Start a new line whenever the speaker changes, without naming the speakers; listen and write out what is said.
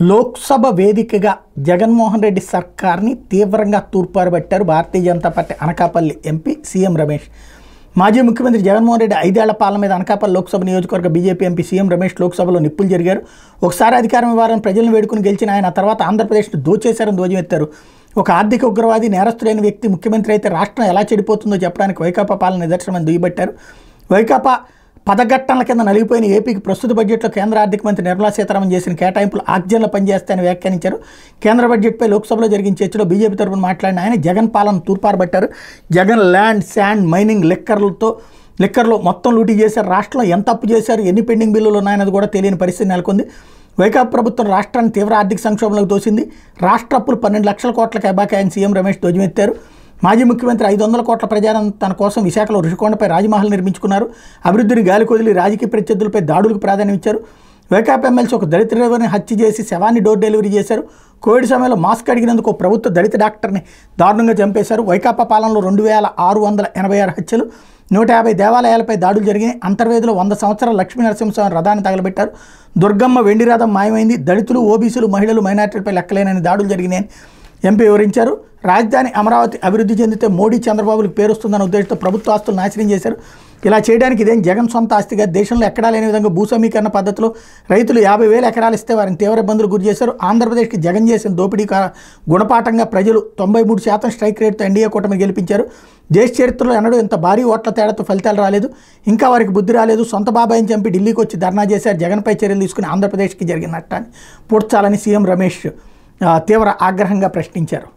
లోక్సభ వేదికగా జగన్మోహన్ రెడ్డి సర్కార్ని తీవ్రంగా తూర్పారబట్టారు Bharatiya Janata Party Anakapalli MP CM Ramesh మాజీ ముఖ్యమంత్రి జగన్మోహన్ రెడ్డి ఐదేళ్ల పాలన మీద అనకాపల్లి లోక్సభ నియోజకవర్గ బీజేపీ ఎంపీ సీఎం రమేష్ లోక్సభలో నిప్పులు జరిగారు ఒకసారి అధికారం ఇవ్వాలని ప్రజలను వేడుకుని గెలిచిన ఆయన తర్వాత ఆంధ్రప్రదేశ్ను దోచేశారని ధ్వజమెత్తారు ఒక ఆర్థిక ఉగ్రవాది నేరస్తులైన వ్యక్తి ముఖ్యమంత్రి అయితే రాష్ట్రం ఎలా చెడిపోతుందో చెప్పడానికి వైకాపా పాలన నిదర్శనమని దుయ్యబట్టారు వైకాపా పదఘట్టనల కింద నలిగిపోయిన ఏపీకి ప్రస్తుత బడ్జెట్లో కేంద్ర ఆర్థిక మంత్రి నిర్మలా సీతారామన్ చేసిన కేటాయింపులు ఆక్జన్లో పనిచేస్తాయని వ్యాఖ్యానించారు కేంద్ర బడ్జెట్పై లోక్సభలో జరిగిన చర్చలో బీజేపీ తరఫున మాట్లాడిన ఆయన జగన్ పాలన తూర్పారబట్టారు జగన్ ల్యాండ్ శాండ్ మైనింగ్ లిక్కర్లతో లిక్కర్లో మొత్తం లూటీ చేశారు రాష్ట్రంలో ఎంత అప్పు చేశారు ఎన్ని పెండింగ్ బిల్లులు ఉన్నాయన్నది కూడా తెలియని పరిస్థితి నెలకొంది వైకాపా ప్రభుత్వం రాష్ట్రాన్ని తీవ్ర ఆర్థిక సంక్షోభంలోకి తోసింది రాష్ట్ర అప్పులు పన్నెండు లక్షల కోట్లకు అబాకాయని సీఎం రమేష్ ధ్వజమెత్తారు మాజీ ముఖ్యమంత్రి ఐదు వందల కోట్ల ప్రజారం తన కోసం విశాఖలో రుషికొండపై రాజమహల్ నిర్మించుకున్నారు అభివృద్ధిని గాలి కొదిలి రాజకీయ ప్రత్యర్థులపై దాడులకు ప్రాధాన్యం ఇచ్చారు వైకాపా ఎమ్మెల్సీ ఒక దళిత డ్రైవర్ని హత్య చేసి శవాన్ని డోర్ డెలివరీ చేశారు కోవిడ్ సమయంలో మాస్క్ అడిగినందుకు ఓ ప్రభుత్వ దళిత డాక్టర్ని దారుణంగా చంపేశారు వైకాపా పాలనలో రెండు వేల ఆరు వందల ఎనభై ఆరు హత్యలు నూట యాభై దేవాలయాలపై దాడులు జరిగినాయి అంతర్వేదిలో వంద సంవత్సరాల లక్ష్మీ నరసింహస్వామి రథాన్ని తగలబెట్టారు దుర్గమ్మ వెండి రథం మాయమైంది దళితులు ఓబీసీలు మహిళలు మైనార్టీలపై లెక్కలేనని దాడులు జరిగినాయని ఎంపీ వివరించారు రాజధాని అమరావతి అభివృద్ధి చెందితే మోడీ చంద్రబాబులకు పేరుస్తుందన్న ఉద్దేశంతో ప్రభుత్వ ఆస్తులు నాశనం చేశారు ఇలా చేయడానికి ఇదేం జగన్ సొంత ఆస్తిగా దేశంలో ఎక్కడా లేని విధంగా భూసమీకరణ పద్ధతిలో రైతులు యాభై వేల ఎకరాలు ఇస్తే వారిని తీవ్ర ఇబ్బందులు గురి చేశారు ఆంధ్రప్రదేశ్కి జగన్ చేసిన దోపిడీ కా- గుణపాఠంగా ప్రజలు తొంభై మూడు శాతం స్ట్రైక్ రేట్తో ఎన్డీఏ కూటమి గెలిపించారు దేశ చరిత్రలో ఎన్నడూ ఇంత భారీ ఓట్ల తేడాతో ఫలితాలు రాలేదు ఇంకా వారికి బుద్ధి రాలేదు సొంత బాబాయిని చంపి ఢిల్లీకి వచ్చి ధర్నా చేశారు జగన్పై చర్యలు తీసుకుని ఆంధ్రప్రదేశ్కి జరిగిన నష్టాన్ని పూడ్చాలని సీఎం రమేష్ ఆ, తీవ్ర ఆగ్రహంగా ప్రశ్నించారు